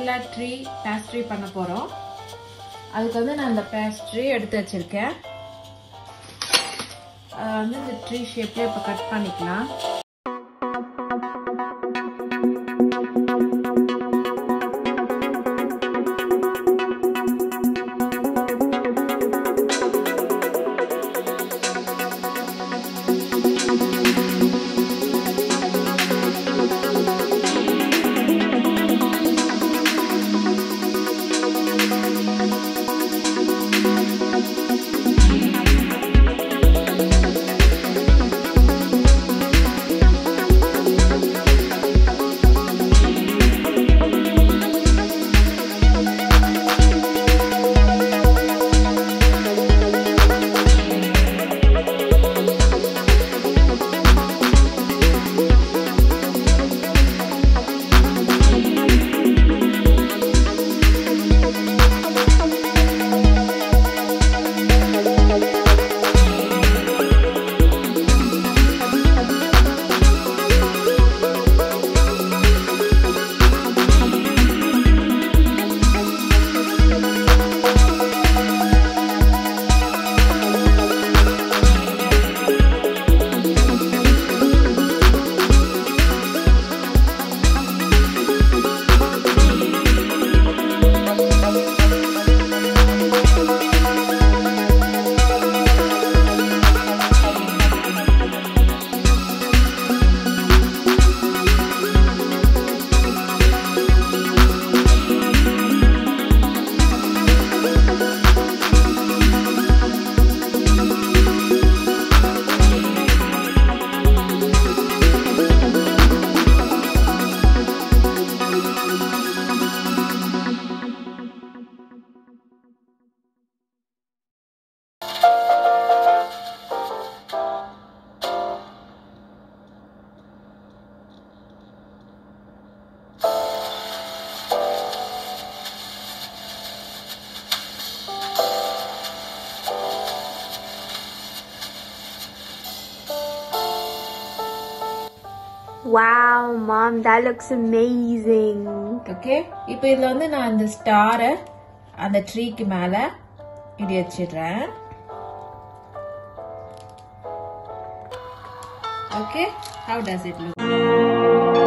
நியூட்டெல்லா tree pastry பண்ண போகிறோம் அதுக்கு வந்து நான் இந்த பேஸ்ட்ரி எடுத்து வச்சிருக்கேன் அதை வந்து இந்த ட்ரீ ஷேப்லேயே இப்போ கட் பண்ணிக்கலாம் Wow, Mom, that looks amazing. Okay இப்போ இதில் வந்து நான் இந்த ஸ்டாரை அந்த ட்ரீக்கு மேலே இப்படி வச்சிடுறேன் okay how does it look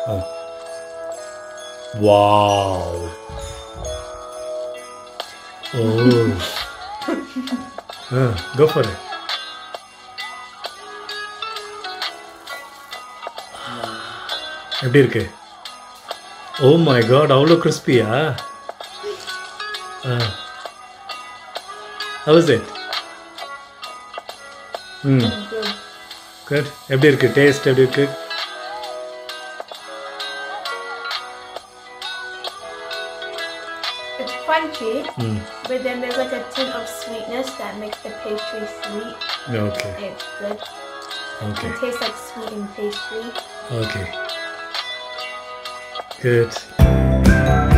Oh. Wow. Oh. uh, go for it. எப்படி இருக்கு ஓ மை காட் அவ்வளோ கிறிஸ்பியா ஹவுஸ் இட் ம் குட் எப்படி இருக்கு டேஸ்ட் எப்படி இருக்கு It's crunchy, ம் but then there's like a tint of sweetness that makes the pastry sweet. Okay It's good. Okay It tastes like sweetened pastry. Okay good